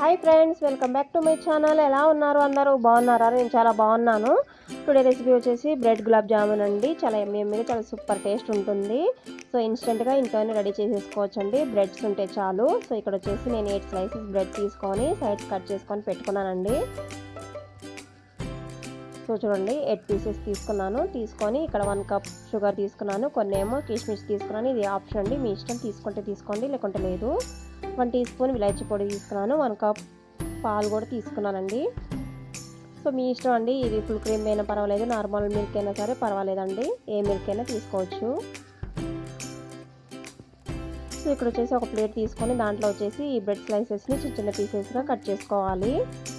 hi friends welcome back to my channel ఎలా ఉన్నారు అందరూ బాగున్నారా నేను చాలా బాగున్నాను టుడే రెసిపీ వచ్చేసి బ్రెడ్ గులాబ్ జామున్ అండి చాలా ఎమ్మి ఎమ్మిగా చాలా సూపర్ టేస్ట్ ఉంటుంది సో ఇన్స్టెంట్గా ఇంట్లోనే రెడీ చేసేసుకోవచ్చండి బ్రెడ్స్ ఉంటే చాలు సో ఇక్కడ వచ్చేసి నేను ఎయిట్ స్లైసెస్ బ్రెడ్ తీసుకొని సైడ్స్ కట్ చేసుకొని పెట్టుకున్నానండి సో చూడండి ఎయిట్ పీసెస్ తీసుకున్నాను తీసుకొని ఇక్కడ వన్ కప్ షుగర్ తీసుకున్నాను కొన్ని ఏమో కిస్మిస్ తీసుకున్నాను ఇది ఆప్షన్ అండి మీ ఇష్టం తీసుకుంటే తీసుకోండి లేకుంటే లేదు వన్ టీ స్పూన్ విలాచి పొడి తీసుకున్నాను వన్ కప్ పాలు కూడా తీసుకున్నానండి సో మీ ఇష్టం అండి ఇది ఫుల్ క్రీమ్ అయినా పర్వాలేదు నార్మల్ మిల్క్ అయినా సరే పర్వాలేదండి ఏ మిల్క్ అయినా తీసుకోవచ్చు సో ఇక్కడ వచ్చేసి ఒక ప్లేట్ తీసుకొని దాంట్లో వచ్చేసి ఈ బ్రెడ్ స్లైసెస్ని చిన్న చిన్న పీసెస్గా కట్ చేసుకోవాలి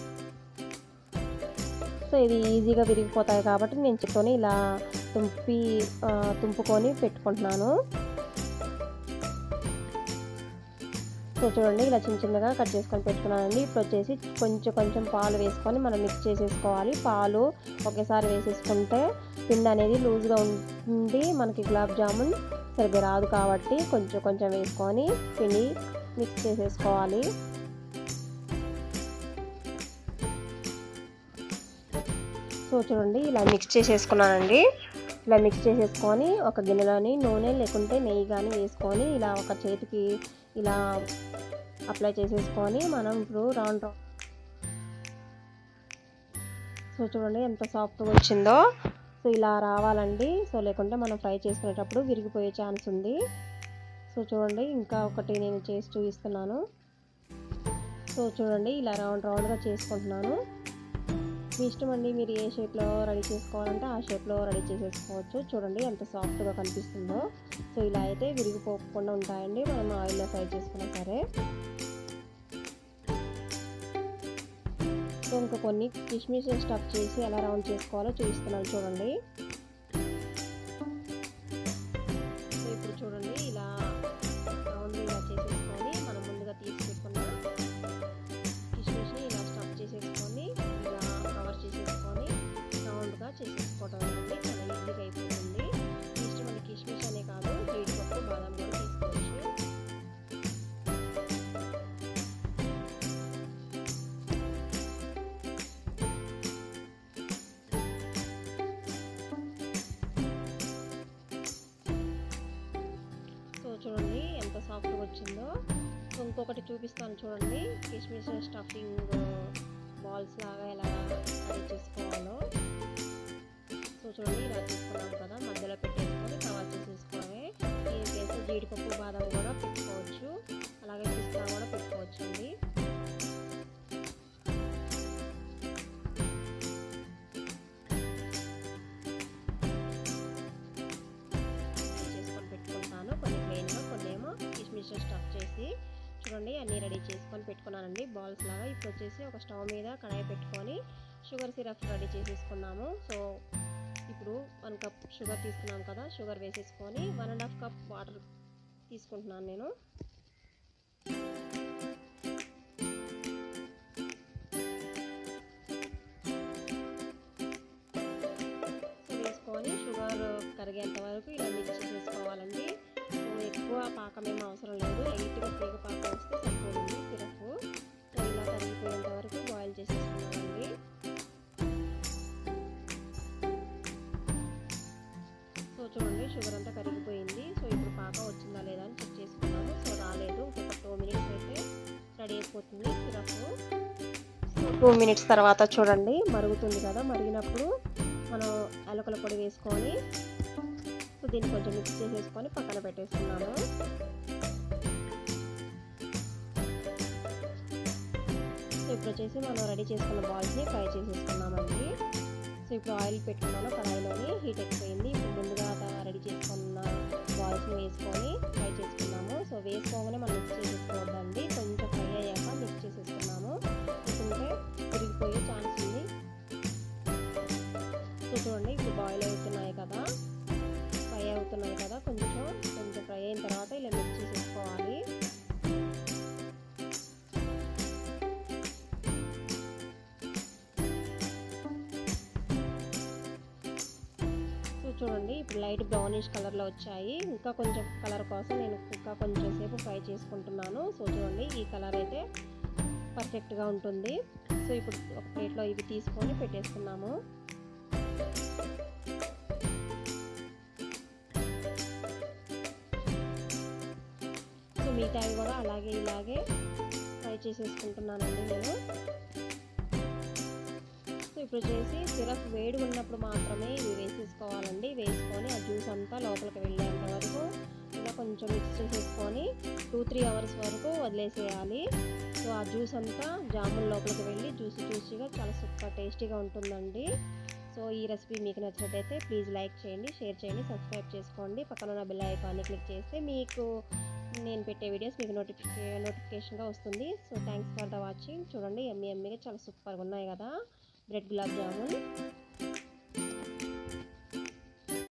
సో ఇది ఈజీగా విరిగిపోతాయి కాబట్టి నేను చెట్టుని ఇలా తుంపి తుంపుకొని పెట్టుకుంటున్నాను సో చూడండి ఇలా చిన్న చిన్నగా కట్ చేసుకొని పెట్టుకున్నానండి ఇప్పుడు వచ్చేసి కొంచెం కొంచెం పాలు వేసుకొని మనం మిక్స్ చేసేసుకోవాలి పాలు ఒకేసారి వేసేసుకుంటే పిండి అనేది లూజ్గా ఉంటుంది మనకి గులాబ్ జామున్ సరిగ్గా రాదు కాబట్టి కొంచెం కొంచెం వేసుకొని పిండి మిక్స్ చేసేసుకోవాలి సో చూడండి ఇలా మిక్స్ చేసేసుకున్నానండి ఇలా మిక్స్ చేసేసుకొని ఒక గిన్నెలోని నూనె లేకుంటే నెయ్యి కానీ వేసుకొని ఇలా ఒక చేతికి ఇలా అప్లై చేసేసుకొని మనం ఇప్పుడు రౌండ్ రౌండ్ సో చూడండి ఎంత సాఫ్ట్గా వచ్చిందో సో ఇలా రావాలండి సో లేకుంటే మనం ఫ్రై చేసుకునేటప్పుడు విరిగిపోయే ఛాన్స్ ఉంది సో చూడండి ఇంకా ఒకటి నేను చేసి చూపిస్తున్నాను సో చూడండి ఇలా రౌండ్ రౌండ్గా చేసుకుంటున్నాను మీ ఇష్టం అండి మీరు ఏ షేప్లో రెడీ చేసుకోవాలంటే ఆ షేప్లో రెడీ చేసేసుకోవచ్చు చూడండి ఎంత సాఫ్ట్గా కనిపిస్తుందో సో ఇలా అయితే విరిగిపోకుండా ఉంటాయండి మనం ఆయిల్లో ఫ్రై చేసుకున్నా సరే సో ఇంకా కొన్ని కిష్మిష్ స్టఫ్ చేసి ఎలా రౌండ్ చేసుకోవాలో చూపిస్తున్నాను చూడండి సో ఇప్పుడు చూడండి ఇలా రౌండ్ ఇలా చేసేసుకొని మనం ముందుగా తీసి పెట్టుకున్న కిష్మిష్ని ఇలా స్టఫ్ చేసేసుకొని ఇలా కవర్ చేసేసుకొని రౌండ్గా చేసేసుకోవడం అండి చాలా ఈజీగా అయిపోతుంది ఇష్టం మన కిష్మిష్ అనే కాదు జీడిపప్పు బాదం కూడా తీసుకోవచ్చు సో చూడండి ఎంత సాఫ్ట్గా వచ్చిందో సో ఇంకొకటి చూపిస్తాను చూడండి కిష్మిష్ స్టఫింగ్ బాల్స్ లాగా ఎలా రెడీ చేసుకోవాలో సో చూడండి ఇలా తీసుకున్నాం కదా మధ్యలో పెట్టేసుకొని కవర్ చేసేసుకోవాలి ఈ ప్లేస్ జీడిపప్పు బాదం కూడా పెట్టుకోవచ్చు అలాగే పిస్తా కూడా పెట్టుకోవచ్చు అండి చేసుకొని పెట్టుకుంటాను కొన్ని ప్లెయిన్గా కొన్ని ఏమో కిష్మిష్ స్టఫ్ చేసి చూడండి అన్నీ రెడీ చేసుకొని పెట్టుకున్నానండి బాల్స్ లాగా ఇప్పుడు వచ్చేసి ఒక స్టవ్ మీద కడాయి పెట్టుకొని షుగర్ సిరప్ రెడీ చేసేసుకున్నాము సో ఇప్పుడు వన్ కప్ షుగర్ తీసుకున్నాం కదా షుగర్ వేసేసుకొని one and half cup water తీసుకుంటున్నాను నేను సో వేసుకొని షుగర్ కరిగేంత వరకు ఇలా మిక్స్ చేసుకోవాలండి ఎక్కువ పాకం ఏం అవసరం లేదు లైట్గా తీగ పాకం వస్తే సరిపోతుంది సిరప్ సో ఇలా కరిగిపోయేంత వరకు బాయిల్ చేసేసుకున్నామండి సో చూడండి షుగర్ అంతా కరిగిపోయింది సో ఇప్పుడు పాకం వచ్చిందా లేదా అని చెక్ చేసుకున్నాము సో రాలేదు ఇంకొక టూ మినిట్స్ అయితే రెడీ అయిపోతుంది సిరప్ సో టూ మినిట్స్ తర్వాత చూడండి మరుగుతుంది కదా మరిగినప్పుడు మనం యాలకుల పొడి వేసుకొని సో దీన్ని కొంచెం మిక్స్ చేసేసుకొని పక్కన పెట్టేస్తున్నాను సో ఇప్పుడు వచ్చేసి మనం రెడీ చేసుకున్న బాల్స్ని ఫ్రై చేసేసుకున్నామండి సో ఇప్పుడు ఆయిల్ పెట్టుకున్నాను కడాయిలోని హీట్ ఎక్కువైంది ఇప్పుడు ముందుగా రెడీ చేసుకున్న బాల్స్ని వేసుకొని ఫ్రై చేసుకున్నాము సో వేసుకోగానే మనం మిక్స్ చేసేసుకోవద్దండి కొంచెం ఫ్రై అయ్యాక మిక్స్ చేసేసుకున్నాము లేకుంటే విరిగిపోయే ఛాన్స్ ఉంది సో చూడండి ఇప్పుడు బాయిల్ అవుతున్నాయి కదా ఫ్రై అవుతున్నాయి కదా కొంచెం కొంచెం ఫ్రై అయిన తర్వాత ఇలా మిక్స్ చేసేసుకోవాలి సో చూడండి ఇప్పుడు లైట్ బ్రౌనిష్ కలర్లో వచ్చాయి ఇంకా కొంచెం కలర్ కోసం నేను ఇంకా కొంచెం సేపు ఫ్రై చేసుకుంటున్నాను సో చూడండి ఈ కలర్ అయితే పర్ఫెక్ట్గా ఉంటుంది సో ఇప్పుడు ఒక ప్లేట్లో ఇవి తీసుకొని పెట్టేసుకున్నాము సో మిగతావి కూడా అలాగే ఇలాగే ఫ్రై చేసేసుకుంటున్నానండి నేను సో ఇప్పుడు వచ్చేసి సిరప్ వేడి ఉన్నప్పుడు మాత్రమే ఇవి వేసేసుకోవాలండి వేసుకొని ఆ జ్యూస్ అంతా లోపలికి వెళ్ళేంత వరకు ఇలా కొంచెం మిక్స్ చేసేసుకొని టూ త్రీ అవర్స్ వరకు వదిలేసేయాలి సో ఆ జ్యూస్ అంతా జామున్ లోపలికి వెళ్ళి జ్యూసీ జ్యూసీగా చాలా సూపర్ టేస్టీగా ఉంటుందండి సో ఈ రెసిపీ మీకు నచ్చినట్టయితే ప్లీజ్ లైక్ చేయండి షేర్ చేయండి సబ్స్క్రైబ్ చేసుకోండి పక్కన ఉన్న బెల్ ఐకాన్ని క్లిక్ చేస్తే మీకు నేను పెట్టే వీడియోస్ మీకు నోటిఫికే నోటిఫికేషన్గా వస్తుంది so thanks for the watching చూడండి ఎమ్మి ఎమ్మిగా చాలా సూపర్గా ఉన్నాయి కదా బ్రెడ్ గులాబ్ జామున్